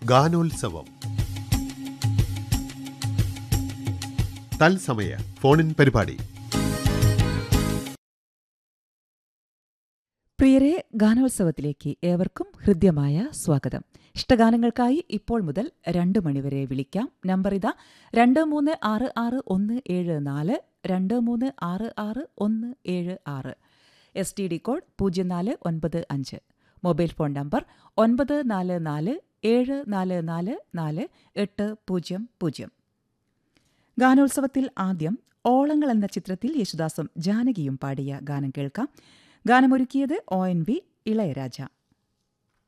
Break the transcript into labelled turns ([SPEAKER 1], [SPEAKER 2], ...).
[SPEAKER 1] ഗാനോത്സവം തത്സമയ ഫോണിൻ പരിപാടി
[SPEAKER 2] പ്രിയരെ ഗാനോത്സവത്തിലേക്ക് ഏവർക്കും ഹൃദ്യമായ സ്വാഗതം ഇഷ്ടഗാനങ്ങൾക്കായി ഇപ്പോൾ മുതൽ രണ്ട് മണിവരെ വിളിക്കാം നമ്പർ ഇതാ രണ്ട് മൂന്ന് ആറ് ആറ് ഒന്ന് ഏഴ് നാല് രണ്ട് മൂന്ന് ആറ് ആറ് ഒന്ന് ഏഴ് ആറ് എസ് ടി ഡി കോഡ് പൂജ്യം നാല് ഒൻപത് അഞ്ച് മൊബൈൽ ഫോൺ നമ്പർ ഒൻപത് നാല് നാല് ഏഴ് നാല് നാല് നാല് എട്ട് പൂജ്യം പൂജ്യം ഗാനോത്സവത്തിൽ ആദ്യം ഓളങ്ങൾ എന്ന ചിത്രത്തിൽ യേശുദാസും ജാനകിയും പാടിയ ഗാനം കേൾക്കാം ഗാനമൊരുക്കിയത് ഒ എൻ വി ഇളയരാജ